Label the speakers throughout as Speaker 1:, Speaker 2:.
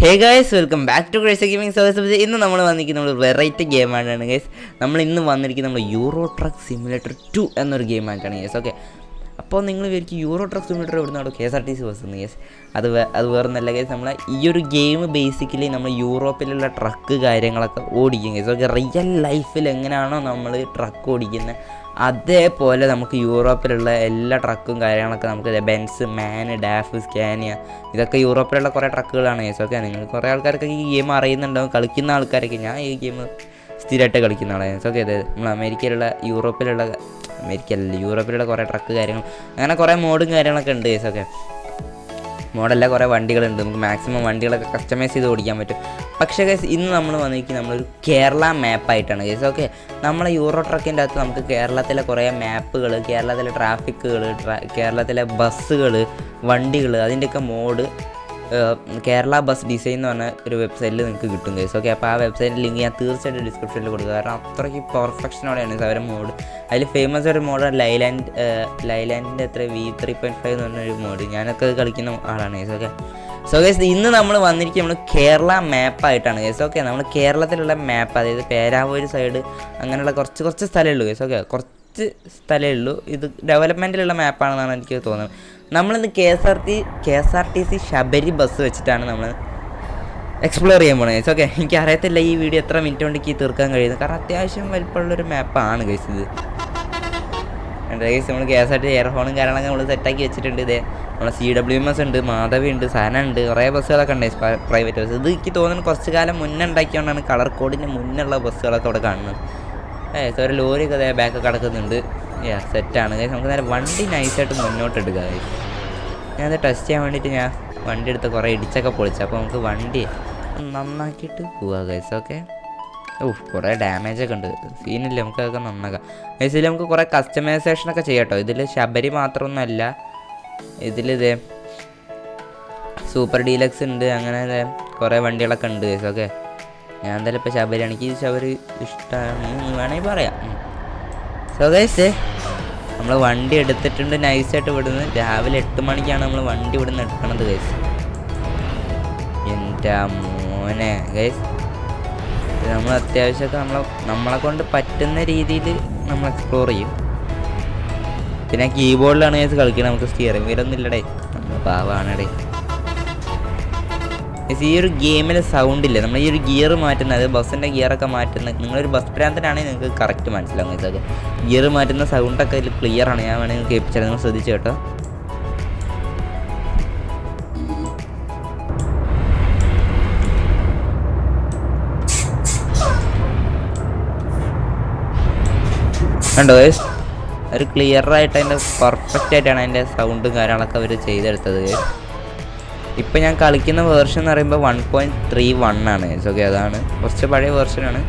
Speaker 1: Hey guys welcome back to cries gaming service ഇന്ന് നമ്മൾ വന്നിരിക്കുന്ന നമ്മൾ വെറൈറ്റി ഗെയിമാണ് ഗൈസ് നമ്മൾ ഇന്ന് വന്നിരിക്കുന്ന നമ്മൾ യൂറോ ട്രക്ക് സിമുലേറ്റർ ടു എന്നൊരു ഗെയിമായിട്ടാണ് ഗൈസ് ഓക്കെ അപ്പോൾ നിങ്ങൾ വിചാരിക്കും യൂറോ ട്രക്ക് സിമുലേറ്റർ എവിടുന്നാണ് K S R T C bus guys അത് വേ അത് വേറെ നല്ല ഗൈസ് നമ്മളെ ഈ ഒരു ഗെയിം ബേസിക്കലി നമ്മൾ യൂറോപ്പിലുള്ള ട്രക്ക് കാര്യങ്ങളൊക്കെ ഓടിക്കും ഗൈസ് ഓക്കെ റിയൽ ലൈഫിൽ എങ്ങനെയാണോ നമ്മൾ ട്രക്ക് ഓടിക്കുന്നത് അതേപോലെ നമുക്ക് യൂറോപ്പിലുള്ള എല്ലാ ട്രക്കും കാര്യങ്ങളൊക്കെ നമുക്ക് ബെൻസ് മാന് ഡാഫ് സ്കാനിയ ഇതൊക്കെ യൂറോപ്പിലുള്ള കുറേ ട്രക്കുകളാണ് ഗൈസ് ഓക്കെ നിങ്ങൾ കുറേ ആൾക്കാർക്ക് ഈ ഗെയിം അറിയുന്നുണ്ടാവും കളിക്കുന്ന ആൾക്കാരൊക്കെ ഞാൻ ഈ ഗെയിം സ്ഥിരമായിട്ട് കളിക്കുന്ന ആളാണ് ഗൈസ് ഓക്കെ അതെ നമ്മൾ അമേരിക്കയിലുള്ള യൂറോപ്പിലുള്ള അമേരിക്കയിലല്ല യൂറോപ്പിലുള്ള കുറേ ട്രക്ക് കാര്യങ്ങൾ അങ്ങനെ കുറേ മോഡും കാര്യങ്ങളൊക്കെ ഉണ്ട് ഗൈസ് ഓക്കെ മോഡല്ല കുറേ വണ്ടികളുണ്ട് നമുക്ക് മാക്സിമം വണ്ടികളൊക്കെ കസ്റ്റമൈസ് ചെയ്ത് ഓടിക്കാൻ പറ്റും പക്ഷേ ഗൈസ് ഇന്ന് നമ്മൾ വന്നിരിക്കുന്നത് നമ്മളൊരു കേരള മാപ്പായിട്ടാണ് ഗൈസ് ഓക്കെ നമ്മളെ യൂറോ ട്രക്കിൻ്റെ അകത്ത് നമുക്ക് കേരളത്തിലെ കുറേ മാപ്പുകൾ കേരളത്തിലെ ട്രാഫിക്കുകൾ കേരളത്തിലെ ബസ്സുകൾ വണ്ടികൾ അതിൻ്റെയൊക്കെ മോഡ് കേരള ബസ് ഡിസൈൻ എന്ന് പറഞ്ഞ ഒരു വെബ്സൈറ്റിൽ നിങ്ങൾക്ക് കിട്ടും ഗൈസ് ഓക്കെ അപ്പോൾ ആ വെബ്സൈറ്റിൽ ലിങ്ക് ഞാൻ തീർച്ചയായിട്ടും ഡിസ്ക്രിപ്ഷനിൽ കൊടുക്കുക കാരണം അത്രയ്ക്ക് പെർഫെക്ഷനോടെയാണ് അവരുടെ മോഡ് അതിൽ ഫേമസ് ഒരു മോഡ് ലൈലാൻഡ് ലൈലാൻഡിൻ്റെ എത്ര വി ത്രീ പോയിൻറ്റ് ഫൈവ് എന്ന് പറഞ്ഞൊരു മോഡ് ഞാനൊക്കെ അത് കളിക്കുന്ന ആളാണ് ഗൈസ് ഓക്കെ സോ ഗൈസ് ഇന്ന് നമ്മൾ വന്നിരിക്കും നമ്മൾ കേരള മാപ്പായിട്ടാണ് ഗൈസ് ഓക്കെ നമ്മൾ കേരളത്തിലുള്ള മാപ്പ് അതായത് പേരാവൂർ സൈഡ് അങ്ങനെയുള്ള കുറച്ച് കുറച്ച് സ്ഥലമേ ഉള്ളൂ ഗൈസ് ഓക്കെ കുറച്ച് സ്ഥലമേ ഉള്ളൂ ഇത് ഡെവലപ്മെൻറ്റിലുള്ള മാപ്പാണെന്നാണ് എനിക്ക് തോന്നുന്നത് നമ്മളിന്ന് K S R T K S R T C Sabari bus വെച്ചിട്ടാണ് നമ്മൾ എക്സ്പ്ലോർ ചെയ്യാൻ പോണത് ഗൈസ് ഓക്കെ എനിക്ക് അറിയത്തില്ല ഈ വീഡിയോ എത്ര മിനിറ്റ് കൊണ്ട് എനിക്ക് തീർക്കാൻ കഴിയുന്നത് കാരണം അത്യാവശ്യം വലിപ്പമുള്ളൊരു മാപ്പാണ് ഗൈസ് ഇത് എൻ്റെ ഗൈസ് നമ്മൾ K S R T air ഹോണും കാര്യങ്ങളൊക്കെ നമ്മൾ സെറ്റാക്കി വെച്ചിട്ടുണ്ട് ഇതേ നമ്മളെ സി ഡബ്ല്യു എം എസ് ഉണ്ട് മാധവി ഉണ്ട് സന ഉണ്ട് കുറേ ബസ്സുകളൊക്കെ ഉണ്ട് പ്രൈവറ്റ് ബസ് ഇത് എനിക്ക് തോന്നുന്നു കുറച്ച് കാലം മുന്നേ ഉണ്ടാക്കിയോണ്ടാണ് കളർ കോഡിന് മുന്നുള്ള ബസ്സുകളൊക്കെ അവിടെ കാണുന്നത് ഏ ഒരു ലോറിയൊക്കെ അതേ ബാക്ക് കിടക്കുന്നുണ്ട് യാ സെറ്റാണ് ഗൈസ് നമുക്ക് നേരെ വണ്ടി നൈസായിട്ട് മുന്നോട്ട് എടുക്കുക ഗൈസ് ഞാനത് ടെസ്റ്റ് ചെയ്യാൻ വേണ്ടിയിട്ട് ഞാൻ വണ്ടി എടുത്ത് കുറേ ഇടിച്ചൊക്കെ പൊളിച്ചു അപ്പോൾ നമുക്ക് വണ്ടി നന്നാക്കിയിട്ട് പോവാം ഗൈസ് ഓക്കെ ഓഹ് കുറേ ഡാമേജ് ഒക്കെ ഉണ്ട് സീനില്ല നമുക്ക് അതൊക്കെ നന്നാക്കാം ഇതിൽ നമുക്ക് കുറേ കസ്റ്റമൈസേഷൻ ഒക്കെ ചെയ്യാം കേട്ടോ ഇതിൽ ശബരി മാത്രമൊന്നുമല്ല ഇതിൽ ഇതേ സൂപ്പർ ഡീലക്സ് ഉണ്ട് അങ്ങനെ ദേ കുറേ വണ്ടികളൊക്കെ ഉണ്ട് ഗൈസ് ഓക്കെ ഞാൻ എന്തായാലും ഇപ്പോൾ ശബരി എനിക്ക് ശബരി ഇഷ്ടമാണ് വേണമെങ്കിൽ പറയാം സോ ഗൈസ് നമ്മൾ വണ്ടി എടുത്തിട്ടുണ്ട് നൈസായിട്ട് ഇവിടുന്ന് രാവിലെ എട്ട് മണിക്കാണ് നമ്മൾ വണ്ടി ഇവിടുന്ന് എടുക്കണത് ഗൈസ് എൻ്റെ മോനെ ഗൈസ് നമ്മൾ അത്യാവശ്യമൊക്കെ നമ്മളെ നമ്മളെ കൊണ്ട് പറ്റുന്ന രീതിയിൽ നമ്മൾ എക്സ്പ്ലോർ ചെയ്യും പിന്നെ കീബോർഡിലാണ് ഗൈസ് കളിക്കുന്നത് നമുക്ക് സ്റ്റിയറിംഗ് വീലൊന്നും ഇല്ലടേ നമ്മൾ പാവാണടേ ഈ ഒരു ഗെയിമിൽ സൗണ്ട് ഇല്ല നമ്മൾ ഈ ഒരു ഗിയർ മാറ്റുന്നത് ബസ്സിൻ്റെ ഗിയറൊക്കെ മാറ്റുന്ന നിങ്ങളൊരു ബസ് ഭ്രാന്തനാണെങ്കിൽ നിങ്ങൾക്ക് കറക്റ്റ് മനസ്സിലാവും ഇതൊക്കെ ഗിയർ മാറ്റുന്ന സൗണ്ടൊക്കെ ഇതിൽ ക്ലിയർ ആണ് ഞാൻ വേണമെങ്കിൽ കേൾപ്പിച്ചാൽ നിങ്ങൾ ശ്രദ്ധിച്ചു കേട്ടോ കണ്ടോ ഗൈസ് ഒരു ക്ലിയർ ആയിട്ട് അതിൻ്റെ പെർഫെക്റ്റ് ആയിട്ടാണ് അതിൻ്റെ സൗണ്ടും കാര്യങ്ങളൊക്കെ അവർ ചെയ്തെടുത്തത് ഗൈസ് ഇപ്പം ഞാൻ കളിക്കുന്ന വേർഷൻ എന്ന് പറയുമ്പോൾ വൺ പോയിൻറ്റ് ത്രീ വൺ ആണ് ഓക്കെ അതാണ് കുറച്ച് പഴയ വേർഷനാണ്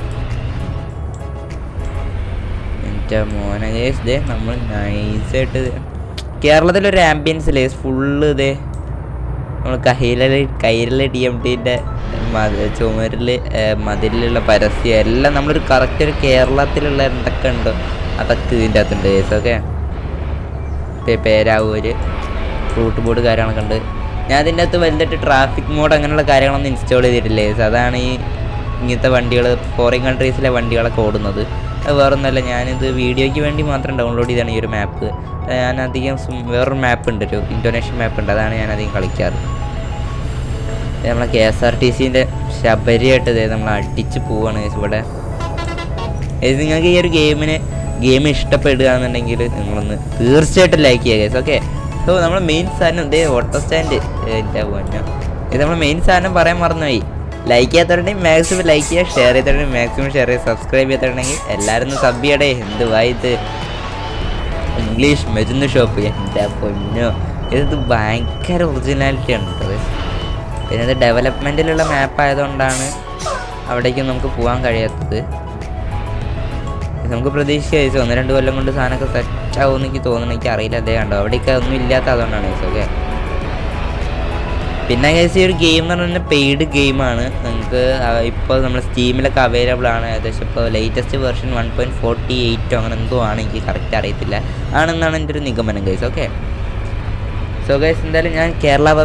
Speaker 1: എൻ്റെ മോനെ കേസ് ഇതേ നമ്മൾ നൈസായിട്ട് കേരളത്തിലൊരു ആംബിയൻസ് ഇല്ലേ ഫുള്ള് ഇതേ നമ്മൾ കയ്യിലെ കയ്യിലെ ഡി എം ടിൻ്റെ ചുമരിൽ മതിലിലുള്ള പരസ്യം എല്ലാം നമ്മളൊരു കറക്റ്റ് ഒരു കേരളത്തിലുള്ള എന്തൊക്കെ ഉണ്ടോ അതൊക്കെ ഇതിൻ്റെ അകത്തുണ്ട് case okay Peravoor route board കാര്യങ്ങളൊക്കെ ഉണ്ട് ഞാൻ അതിൻ്റെ അകത്ത് വലുതായിട്ട് ട്രാഫിക് മോഡ് അങ്ങനെയുള്ള കാര്യങ്ങളൊന്നും ഇൻസ്റ്റാൾ ചെയ്തിട്ടില്ലേ അതാണ് ഈ ഇങ്ങനത്തെ വണ്ടികൾ ഫോറിൻ കൺട്രീസിലെ വണ്ടികളൊക്കെ ഓടുന്നത് അത് വേറൊന്നുമല്ല ഞാനിത് വീഡിയോയ്ക്ക് വേണ്ടി മാത്രം ഡൗൺലോഡ് ചെയ്താണ് ഈ ഒരു മാപ്പ് ഞാൻ അധികം വേറൊരു മാപ്പ് ഉണ്ട് ഒരു ഇൻഡോനേഷ്യൻ മാപ്പ് ഉണ്ട് അതാണ് ഞാൻ അധികം കളിക്കാറ് നമ്മളെ കെ എസ് ആർ ടി സിൻ്റെ ശബരിയായിട്ട് ഇതേ നമ്മൾ അടിച്ച് പോവാണ് ഇവിടെ ഇത് നിങ്ങൾക്ക് ഈ ഒരു ഗെയിമിന് ഗെയിം ഇഷ്ടപ്പെടുക എന്നുണ്ടെങ്കിൽ നിങ്ങളൊന്ന് തീർച്ചയായിട്ടും ലൈക്ക് ചെയ്യുക ഗൈസ് ഓക്കെ സോ നമ്മൾ മെയിൻ സാധനം ഇതേ ഓട്ടോ സ്റ്റാൻഡ് എൻ്റെ പൊന്നോ ഇത് നമ്മൾ മെയിൻ സാധനം പറയാൻ മറന്നുപോയി ലൈക്ക് ചെയ്യാത്തവരുണ്ടെങ്കിൽ മാക്സിമം ലൈക്ക് ചെയ്യുക ഷെയർ ചെയ്തിട്ടുണ്ടെങ്കിൽ മാക്സിമം ഷെയർ ചെയ്യുക സബ്സ്ക്രൈബ് ചെയ്തിട്ടുണ്ടെങ്കിൽ എല്ലാവരും ഒന്ന് സബ് ചെയ്യടേ എന്ത് ഇത് ഇംഗ്ലീഷ് മെജുന്ന് ഷോപ്പ് എൻ്റെ പൊന്നോ ഇത് ഭയങ്കര ഒറിജിനാലിറ്റി ആണ് കേട്ടത് പിന്നെ ഇത് ഡെവലപ്മെൻറ്റിലുള്ള മാപ്പ് ആയതുകൊണ്ടാണ് അവിടേക്ക് നമുക്ക് പോകാൻ കഴിയാത്തത് നമുക്ക് പ്രതീക്ഷിക്കാം ഒന്ന് രണ്ട് കൊല്ലം കൊണ്ട് സാധനമൊക്കെ സെറ്റ് ആവുമെന്ന് എനിക്ക് തോന്നുന്നു എനിക്ക് അറിയില്ല അതേ കണ്ടോ അവിടെയൊക്കെ ഒന്നും ഇല്ലാത്ത അതുകൊണ്ടാണ് ഗൈസ് ഓക്കെ പിന്നെ ഗൈസ് ഈ ഒരു ഗെയിം എന്ന് പറഞ്ഞാൽ പെയ്ഡ് ഗെയിമാണ് നിങ്ങൾക്ക് ഇപ്പോൾ നമ്മൾ സ്റ്റീമിലൊക്കെ അവൈലബിൾ ആണ് ഏകദേശം ഇപ്പോൾ latest version one point forty എയ്റ്റോ അങ്ങനെ എന്തോ ആണ് എനിക്ക് കറക്റ്റ് അറിയത്തില്ല ആണെന്നാണ് എൻ്റെ ഒരു നിഗമനം ഗൈസ് ഓക്കെ സോ ഗൈസ് എന്തായാലും ഞാൻ കേരള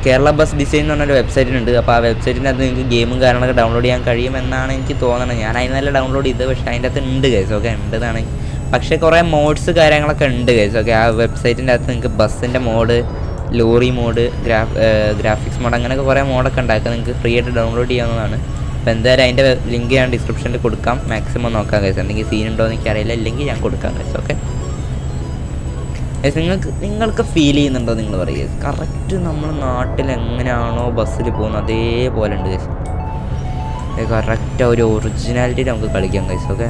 Speaker 1: കേരള ബസ് ഡിസൈൻ എന്ന് പറഞ്ഞൊരു വെബ്സൈറ്റിനുണ്ട് അപ്പോൾ ആ വെബ്സൈറ്റിനകത്ത് നിങ്ങൾക്ക് ഗെയിമും കാര്യങ്ങളൊക്കെ ഡൗൺലോഡ് ചെയ്യാൻ കഴിയുമെന്നാണ് എനിക്ക് തോന്നുന്നത് ഞാൻ അതിനല്ല ഡൗൺലോഡ് ചെയ്തത് പക്ഷേ അതിൻ്റെ അകത്ത് ഉണ്ട് കേസ് ഓക്കെ ഉണ്ടെന്നാണ് പക്ഷേ കുറേ മോഡ്സ് കാര്യങ്ങളൊക്കെ ഉണ്ട് കേസ് ഓക്കെ ആ വെബ്സൈറ്റിൻ്റെ അകത്ത് നിങ്ങൾക്ക് ബസ്സിൻ്റെ mod lorry mod graph graphics mod അങ്ങനെയൊക്കെ കുറേ മോഡൊക്കെ ഉണ്ടാക്കുക നിങ്ങൾക്ക് ഫ്രീ ആയിട്ട് ഡൗൺലോഡ് ചെയ്യാവുന്നതാണ് അപ്പോൾ എന്തായാലും അതിൻ്റെ ലിങ്ക് ഞാൻ ഡിസ്ക്രിപ്ഷനിൽ കൊടുക്കാം മാക്സിമം നോക്കാം കേസ് എന്തെങ്കിലും സീൻ ഉണ്ടോ എന്ന് എനിക്കറിയില്ല ഇല്ലെങ്കിൽ ഞാൻ കൊടുക്കാം കേസ് ഓക്കെ നിങ്ങൾക്ക് നിങ്ങൾക്ക് ഫീൽ ചെയ്യുന്നുണ്ടോ നിങ്ങൾ പറയുക കറക്റ്റ് നമ്മുടെ നാട്ടിൽ എങ്ങനെയാണോ ബസ്സിൽ പോകുന്നത് അതേപോലെ ഉണ്ട് കേസ് കറക്റ്റ് ഒരു ഒറിജിനാലിറ്റി നമുക്ക് കളിക്കാം കേസ് ഓക്കെ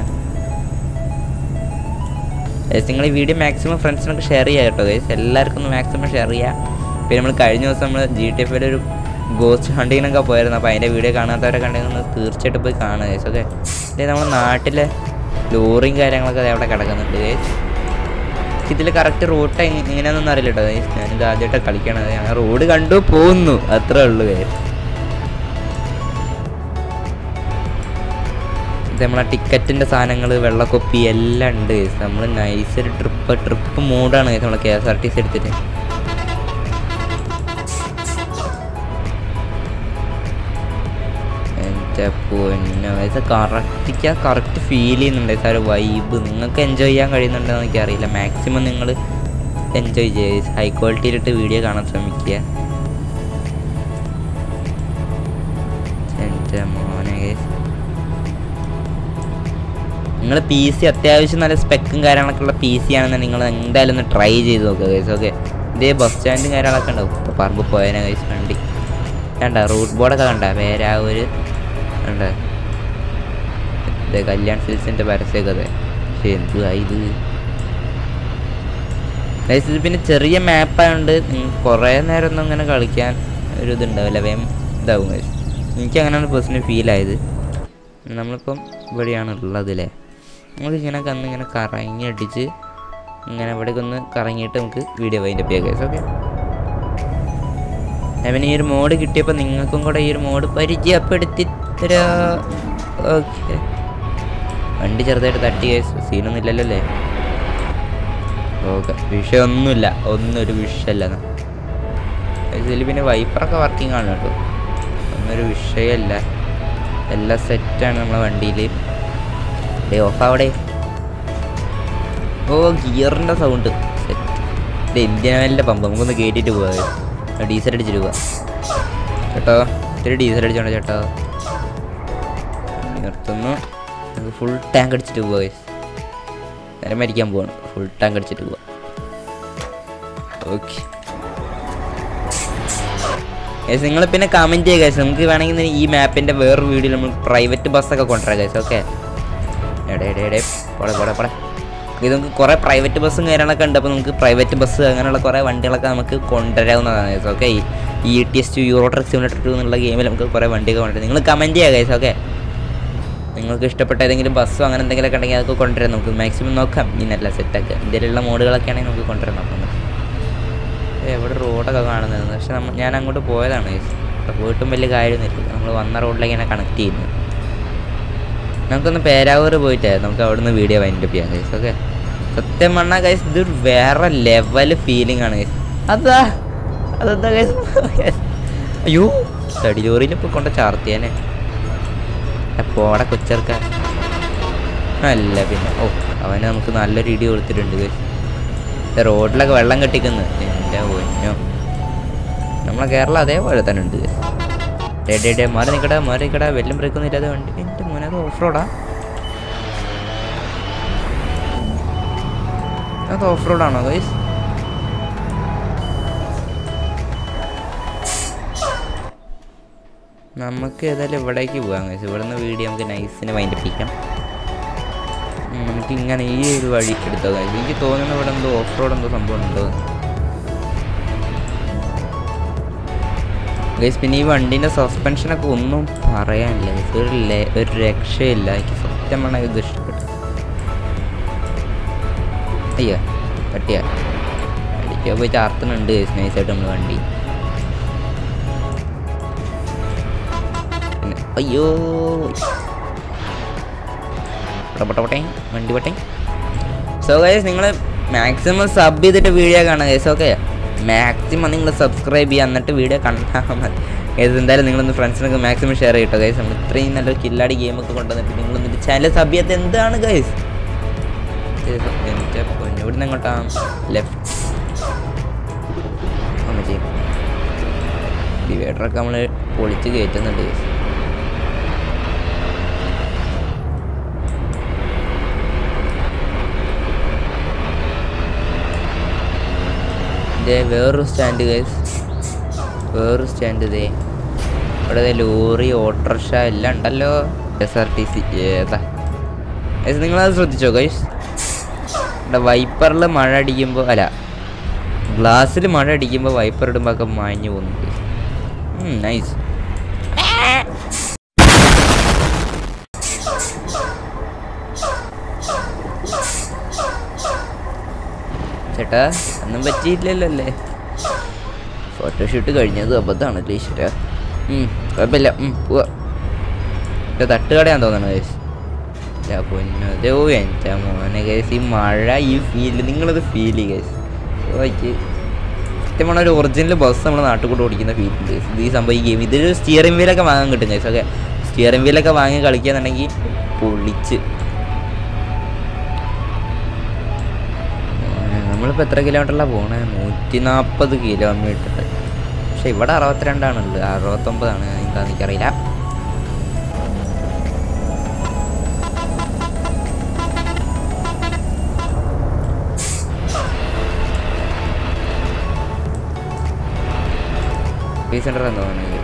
Speaker 1: ഗൈസ് നിങ്ങൾ ഈ വീഡിയോ മാക്സിമം ഫ്രണ്ട്സിനൊക്കെ ഷെയർ ചെയ്യുക കേട്ടോ ഗൈസ് എല്ലാവർക്കും ഒന്ന് മാക്സിമം ഷെയർ ചെയ്യുക പിന്നെ നമ്മൾ കഴിഞ്ഞ ദിവസം നമ്മൾ ജി ടി എഫിൽ ഒരു ഗോസ്റ്റ് ഹണ്ടിങ്ങിനൊക്കെ പോയിരുന്നു അപ്പോൾ അതിൻ്റെ വീഡിയോ കാണാത്തവരെ കണ്ടെങ്കിൽ തീർച്ചയായിട്ടും പോയി കാണുക ഗൈസ് ഓക്കെ ഇതേ നമ്മുടെ നാട്ടിലെ ലോറിയും കാര്യങ്ങളൊക്കെ ദേ അവിടെ കിടക്കുന്നുണ്ട് ഗൈസ് ഇതിൽ കറക്റ്റ് റൂട്ട് എങ്ങനെയാണെന്നൊന്നും അറിയില്ല കേട്ടോ ഗൈസ് ഞാനിത് ആദ്യമായിട്ട് കളിക്കണത് ഞാൻ റോഡ് കണ്ടു പോകുന്നു അത്രേ ഉള്ളൂ ഗൈസ് ഇത് നമ്മളെ ടിക്കറ്റിൻ്റെ സാധനങ്ങൾ വെള്ളക്കൊപ്പി എല്ലാം ഉണ്ട് ഗൈസ് നമ്മൾ നൈസ് ഒരു ട്രിപ്പ് ട്രിപ്പ് മൂഡാണ് ഗൈസ് നമ്മളെ K S R T C എടുത്തിട്ട് എൻ്റെ പൊന്നോ ഗൈസ് കറക്റ്റ് കറക്റ്റ് ഫീൽ ചെയ്യുന്നുണ്ട് ഗൈസ് ആ ഒരു വൈബ് നിങ്ങൾക്ക് എൻജോയ് ചെയ്യാൻ കഴിയുന്നുണ്ടോ എന്ന് എനിക്കറിയില്ല മാക്സിമം നിങ്ങൾ എൻജോയ് ചെയ്യുക ഹൈ ക്വാളിറ്റിയിലിട്ട് വീഡിയോ കാണാൻ ശ്രമിക്കുക എൻ്റെ മോനെ ഗൈസ് നിങ്ങൾ പി സി അത്യാവശ്യം നല്ല സ്പെക്കും കാര്യങ്ങളൊക്കെ ഉള്ള പി സി ആണെന്ന് നിങ്ങൾ എന്തായാലും ഒന്ന് ട്രൈ ചെയ്ത് നോക്കുക ഗൈസ് ഓക്കെ ഇതേ ബസ് സ്റ്റാൻഡും കാര്യങ്ങളൊക്കെ ഉണ്ടാവും ഇപ്പോൾ പറമ്പ് പോയതിനെ ഗൈസ് വണ്ടി കണ്ട റൂട്ട് ബോർഡൊക്കെ കണ്ട വേറെ ആ ഒരു കണ്ട ഇതേ കല്യാൺ ഫിൽസിൻ്റെ പരസ്യമൊക്കെ അതെ പക്ഷേ എന്തുവാ ഇത് ഗൈസ് ഇത് പിന്നെ ചെറിയ മാപ്പായതുകൊണ്ട് നിങ്ങൾക്ക് കുറേ നേരം ഒന്നും അങ്ങനെ കളിക്കാൻ ഒരു ഇതുണ്ടാവില്ല വേഗം ഇതാവും ഗൈസ് എനിക്ക് അങ്ങനെയാണ് പേഴ്സണലി ഫീൽ ആയത് നമ്മളിപ്പം ഇവിടെയാണ് ഉള്ളത് അല്ലേ നമുക്ക് ഇങ്ങനെ കന്ന് ഇങ്ങനെ കറങ്ങി അടിച്ച് ഇങ്ങനെ ഇവിടേക്ക് ഒന്ന് കറങ്ങിയിട്ട് നമുക്ക് വീഡിയോ വൈൻഡ് അപ്പ് ചെയ്യാം ഓക്കെ അവന് ഈ ഒരു മോഡ് കിട്ടിയപ്പോൾ നിങ്ങൾക്കും കൂടെ ഈ ഒരു മോഡ് പരിചയപ്പെടുത്തി തരാ ഓക്കെ വണ്ടി ചെറുതായിട്ട് തട്ടി സീനൊന്നും ഇല്ലല്ലോ അല്ലേ ഓക്കെ വിഷയമൊന്നുമില്ല ഒന്നും ഒരു വിഷയമല്ല ഇതിൽ പിന്നെ വൈപ്പറൊക്കെ വർക്കിംഗ് ആണ് കേട്ടോ ഒന്നൊരു വിഷയമല്ല എല്ലാം സെറ്റാണ് നമ്മളെ വണ്ടിയിൽ ഡേ ഓഫ് അവിടെ ഓ ഗിയറിൻ്റെ സൗണ്ട് സെറ്റ് ഇന്ത്യൻ ഓയിലിൻ്റെ പമ്പ് നമുക്കൊന്ന് കയറ്റിയിട്ട് പോവാം ഡീസൽ അടിച്ചിട്ട് പോവാം ചേട്ടോ ഇത്തിരി ഡീസൽ അടിച്ചോണ്ടോ ചേട്ടോ നിർത്തുന്നു നമുക്ക് ഫുൾ ടാങ്ക് അടിച്ചിട്ട് പോവാ guys. നേരെ മരിക്കാൻ പോവാണ് ഫുൾ ടാങ്ക് അടിച്ചിട്ട് പോവാം ഓക്കെ ഗൈസ് നിങ്ങൾ പിന്നെ കമൻറ്റ് ചെയ്യുക ഗൈസ് നമുക്ക് വേണമെങ്കിൽ ഈ മാപ്പിൻ്റെ വേറൊരു വീഡിയോ നമ്മൾ പ്രൈവറ്റ് ബസ്സൊക്കെ കൊണ്ടുവരാം ഗൈസ് ഓക്കെ എടേ എടേ എടേ പോടെ പോടെ പോടെ ഇത് നമുക്ക് കുറേ പ്രൈവറ്റ് ബസ്സും കാര്യങ്ങളൊക്കെ ഉണ്ട് അപ്പോൾ നമുക്ക് പ്രൈവറ്റ് ബസ് അങ്ങനെയുള്ള കുറേ വണ്ടികളൊക്കെ നമുക്ക് കൊണ്ടുവരാവുന്നതാണ് ഗൈസ് ഓക്കെ ഈ T S two Euro truck Simulator two എന്നുള്ള ഗെയിമിൽ നമുക്ക് കുറേ വണ്ടിയൊക്കെ കൊണ്ടുവരാം നിങ്ങൾ കമൻറ്റ് ചെയ്യുക ഗൈസ് ഓക്കെ നിങ്ങൾക്ക് ഇഷ്ടപ്പെട്ട ഏതെങ്കിലും ബസ്സോ അങ്ങനെ എന്തെങ്കിലുമൊക്കെ ഉണ്ടെങ്കിൽ അതൊക്കെ കൊണ്ടുവരാം നമുക്ക് മാക്സിമം നോക്കാം ഇന്നല്ല സെറ്റൊക്കെ ഇന്ത്യയിലുള്ള മോഡുകളൊക്കെ ആണെങ്കിൽ നമുക്ക് കൊണ്ടുവരാം നോക്കാം ഏ, ഇവിടെ റോഡൊക്കെ കാണുന്നത് പക്ഷെ നമ്മ ഞാൻ അങ്ങോട്ട് പോയതാണ് guys. അവിടെ പോയിട്ടും വലിയ കാര്യമൊന്നുമില്ല നമ്മൾ വന്ന റോഡിലേക്ക് ഇങ്ങനെ കണക്ട് ചെയ്യുന്നു നമുക്കൊന്ന് പേരാവൂർ പോയിട്ട് നമുക്ക് അവിടുന്ന് വീഡിയോ വൈൻഡപ്പ് ചെയ്യാം ഗൈസ് ഓക്കെ സത്യം പറഞ്ഞാൽ ഗൈസ് ഇത് വേറെ ലെവൽ ഫീലിംഗ് ആണ് ഗൈസ് അതാ അതെന്താ ഗൈസ് അയ്യോ തടി ലോറിയിൽ ഇപ്പോൾ കൊണ്ട് ചാർത്തിയാനെ പോടെ കൊച്ചേർക്കാൻ അല്ല പിന്നെ ഓ അവന് നമുക്ക് നല്ലൊരു ഇടി കൊടുത്തിട്ടുണ്ട് ഗൈസ് റോഡിലൊക്കെ വെള്ളം കെട്ടിക്കുന്നു എൻ്റെ പൊന്നോ നമ്മളെ കേരളം അതേപോലെ തന്നെ ഉണ്ട് ഡേ ഡേ ഡേ മാറി നിൽക്കടാ മാറി നിൽക്കടാ വെല്ലം ബ്രേക്കൊന്നും ഇല്ലാതെ വണ്ടി എൻ്റെ മോനെ അത് ഓഫ് റോഡാ അത് ഓഫ് റോഡാണോ ഗൈസ് നമുക്ക് ഏതായാലും ഇവിടേക്ക് പോകാം ഗൈസ് ഇവിടുന്ന് വീഡിയോ നമുക്ക് നൈസിന് വൈൻഡ് പിടിക്കാം ഉം, നമുക്ക് ഇങ്ങനെ ഈ ഒരു വഴി എടുത്തോ guys. എനിക്ക് തോന്നുന്നു ഇവിടെ എന്തോ ഓഫ് റോഡ് എന്തോ സംഭവം ഉണ്ടോ ഗൈസ് പിന്നെ ഈ വണ്ടീൻ്റെ സസ്പെൻഷനൊക്കെ ഒന്നും പറയാനില്ല guys. ഒരു ലെ- ഒരു രക്ഷയില്ല എനിക്ക് സത്യം പറഞ്ഞാൽ ഇത് ഇഷ്ടപ്പെട്ടു അയ്യോ പട്ടിയ അടിക്കുക പോയി ചാർത്തുന്നുണ്ട് നൈസായിട്ട് നമ്മൾ വണ്ടി പിന്നെ അയ്യോ പൊട്ട പൊട്ടെ വണ്ടി പൊട്ടെ സോ ഗൈസ് നിങ്ങൾ മാക്സിമം സബ് ചെയ്തിട്ട് വീഡിയോ കാണാം ഗൈസ് ഓക്കെ മാക്സിമം നിങ്ങൾ സബ്സ്ക്രൈബ് ചെയ്യുക എന്നിട്ട് വീഡിയോ കണ്ടാൽ മതി ഏത് എന്തായാലും നിങ്ങളൊന്ന് ഫ്രണ്ട്സിനൊക്കെ മാക്സിമം ഷെയർ ചെയ്യട്ടോ ഗൈസ് നമ്മൾ ഇത്രയും നല്ലൊരു കില്ലാടി ഗെയിമൊക്കെ കൊണ്ടുവന്നിട്ട് നിങ്ങളൊന്നിട്ട് ചാനൽ സബ് ചെയ്യാത്ത എന്താണ് ഗൈസ് എൻ്റെ പൊന്നു ഇവിടുന്ന് എങ്ങോട്ടാ ലെഫ്റ്റ് ഒന്ന് ചെയ്യും ഡിവൈഡറൊക്കെ നമ്മൾ പൊളിച്ച് കയറ്റുന്നുണ്ട് guys. ദേ വേറൊരു സ്റ്റാൻഡ് ഗൈസ് വേറൊരു സ്റ്റാൻഡ് ദേ ഇവിടെ ദേ ലോറി ഓട്ടോറിക്ഷ എല്ലാം ഉണ്ടല്ലോ എസ് ആർ ടി സി ഏതാ ഗൈസ് നിങ്ങളത് ശ്രദ്ധിച്ചോ ഗൈസ് ഇവിടെ വൈപ്പറിൽ മഴ അടിക്കുമ്പോൾ അല്ല ഗ്ലാസ്സിൽ മഴ അടിക്കുമ്പോൾ വൈപ്പർ ഇടുമ്പോൾ ഒക്കെ മാഞ്ഞു പോകുന്നു നൈസ് ചേട്ടാ ഒന്നും പറ്റിയില്ലല്ലോ അല്ലേ ഫോട്ടോഷൂട്ട് കഴിഞ്ഞത് അബദ്ധമാണല്ലേ ഈശ്വര ഉം, കുഴപ്പമില്ല ഉം, പോവാ ഇത് തട്ടുകടയാന്ന് തോന്നണ കേസ് പൊന്നതോ എൻ്റെ മോനെ കേസ് ഈ മഴ ഈ ഫീൽ നിങ്ങളത് ഫീൽ കേസ് ഓയ്ക്ക് സത്യം പറഞ്ഞാൽ ഒരു ഒറിജിനൽ ബസ് നമ്മൾ നാട്ടിൽ കൂടെ ഓടിക്കുന്ന ഫീൽ കേസ് ഇത് ഈ സംഭവം ഈ ഗെയിം ഇതിൽ സ്റ്റിയറിംഗ് വീലൊക്കെ വാങ്ങാൻ കിട്ടും കേസ് ഓക്കെ സ്റ്റിയറിംഗ് വീലൊക്കെ വാങ്ങി കളിക്കുകയെന്നുണ്ടെങ്കിൽ പൊളിച്ച് മോനെ, നമ്മളിപ്പോൾ എത്ര കിലോമീറ്ററിലാണ് പോണേ നൂറ്റി നാൽപ്പത് കിലോമീറ്റർ പക്ഷെ ഇവിടെ അറുപത്തിരണ്ടാണുള്ളത് അറുപത്തൊമ്പതാണ് എന്താണെന്ന് എനിക്കറിയില്ല പി സെൻ്റർ എന്ന് തോന്നുന്നു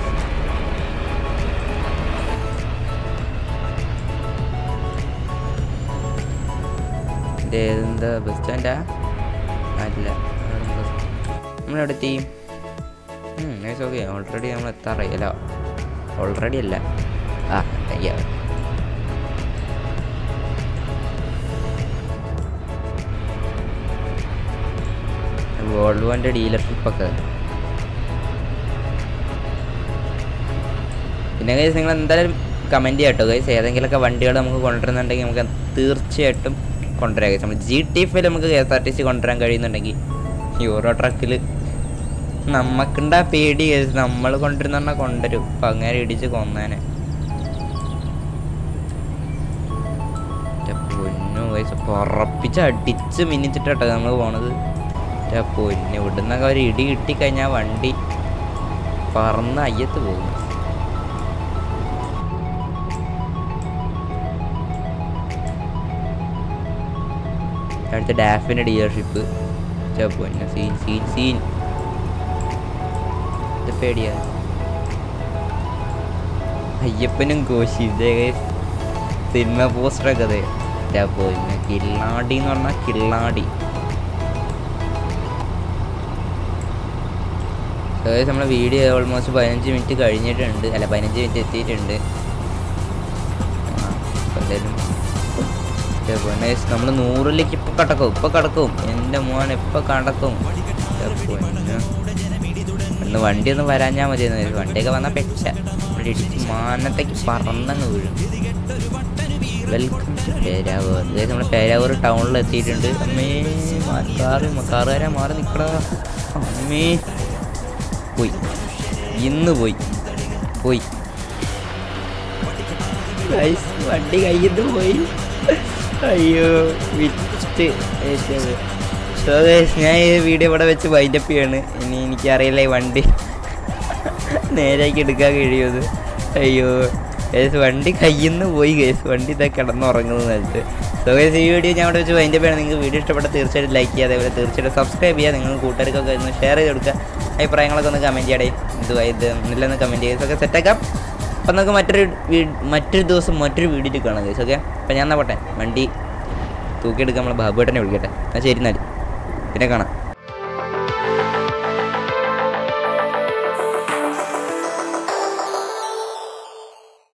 Speaker 1: ഇത് എന്താ ബസ് സ്റ്റാൻഡാ അല്ല നമ്മളെവിടെ എത്തി നൈസ് ഓക്കെ ഓൾറെഡി നമ്മൾ എത്താറായി അല്ല ഓൾറെഡി അല്ല ആ അയ്യ വോൾവോൻ്റെ ഡീലർഷിപ്പൊക്കെ പിന്നെ ഗൈസ് നിങ്ങൾ എന്തായാലും കമൻറ്റ് ചെയ്യാം കേട്ടോ ഗൈസ് ഏതെങ്കിലുമൊക്കെ വണ്ടികൾ നമുക്ക് കൊണ്ടുവരുന്നുണ്ടെങ്കിൽ നമുക്ക് തീർച്ചയായിട്ടും കൊണ്ടുവരാം ഗൈസ് നമ്മൾ ജി ടി എഫിൽ നമുക്ക് K S R T C കൊണ്ടുവരാൻ കഴിയുന്നുണ്ടെങ്കിൽ യൂറോ ട്രക്കിൽ നമുക്കുണ്ടാ പേടി ഗൈസ് നമ്മൾ കൊണ്ടുവരുന്ന പറഞ്ഞാൽ കൊണ്ടുവരും അപ്പം അങ്ങനെ ഇടിച്ച് കൊന്നേനെ എൻ്റെ പൊന്നു ഗൈസ് പുറപ്പിച്ച് അടിച്ച് മിന്നിച്ചിട്ടോ നമ്മൾ പോണത് എൻ്റെ പൊന്നു ഇവിടുന്നൊക്കെ ഒരു ഇടി കിട്ടിക്കഴിഞ്ഞാൽ വണ്ടി പറന്ന് അയ്യത്ത് പോകും അടുത്ത ഡാഫിൻ്റെ ഡീലർഷിപ്പ് പൊന്നെ സീൻ സീൻ സീൻ ഇത് പേടിയാ അയ്യപ്പനും കോശി ഇതേ സിനിമ പോസ്റ്ററൊക്കെ അതെ പൊന്നെ കില്ലാടി എന്ന് പറഞ്ഞാൽ കില്ലാടി അതായത് നമ്മളെ വീഡിയോ ഓൾമോസ്റ്റ് പതിനഞ്ച് മിനിറ്റ് കഴിഞ്ഞിട്ടുണ്ട് അല്ല പതിനഞ്ച് മിനിറ്റ് എത്തിയിട്ടുണ്ട് ആ, അപ്പൊ എന്തായാലും നമ്മൾ നൂറിലേക്ക് ഇപ്പൊ കടക്കും ഇപ്പൊ കടക്കും എൻ്റെ മോൻ ഇപ്പൊ കടക്കും എൻ്റെ പൊന്ന്. ഒന്ന് വണ്ടി ഒന്ന് വരാഞ്ഞാൽ മതി വണ്ടിയൊക്കെ വന്നാൽ പെച്ച ഇവിടെ ഇടിച്ച് മാനത്തേക്ക് പറന്നങ്ങ് വീഴും വെൽക്കം ടു പേരാവൂർ അതായത് നമ്മൾ പേരാവൂർ ടൗണിൽ എത്തിയിട്ടുണ്ട് അമ്മേ മാ- കാറ് മ- കാറുകാരെ മാറി നിൽക്കടാ അമ്മേ പോയി ഇന്ന് പോയി പോയി Guys, വണ്ടി കയ്യിൽ നിന്ന് പോയി അയ്യോ വിറ്റ് സോ ഗൈസ് ഞാൻ ഈ വീഡിയോ ഇവിടെ വെച്ച് വൈൻഡപ്പ് ചെയ്യാണ് ഇനി എനിക്കറിയില്ല ഈ വണ്ടി നേരാക്കി എടുക്കാൻ കഴിയുന്നത് അയ്യോ ഗൈസ് വണ്ടി കയ്യിൽ നിന്ന് പോയി ഗൈസ് വണ്ടി ഇതാ കിടന്നുറങ്ങുന്നത് നേരത്തെ സോ ഗൈസ് ഈ വീഡിയോ ഞാൻ ഇവിടെ വെച്ച് വൈൻഡപ്പ് ചെയ്യണം നിങ്ങൾക്ക് വീഡിയോ ഇഷ്ടപ്പെട്ട തീർച്ചയായിട്ടും ലൈക്ക് ചെയ്യുക അതേപോലെ തീർച്ചയായിട്ടും സബ്സ്ക്രൈബ് ചെയ്യുക നിങ്ങൾ കൂട്ടുകാർക്കൊക്കെ ഒന്ന് ഷെയർ ചെയ്ത് കൊടുക്കുക അഭിപ്രായങ്ങളൊക്കെ ഒന്ന് കമൻറ്റ് ചെയ്യടേ ഇതുവാ ഇത് ഇല്ലെന്ന് കമൻറ്റ് ചെയ്യുക ഒക്കെ സെറ്റാക്കാം അപ്പം നമുക്ക് മറ്റൊരു വീ- മറ്റൊരു ദിവസം മറ്റൊരു വീഡിയോയിൽ കാണാം ഗൈസ് ഓക്കെ അപ്പം ഞാൻ എന്നാ പോട്ടെ വണ്ടി തൂക്കിയെടുക്കാൻ നമ്മളെ ബാബുവേട്ടനെ വിളിക്കട്ടെ എന്നാൽ ശരി എന്നാൽ പിന്നെ കാണാം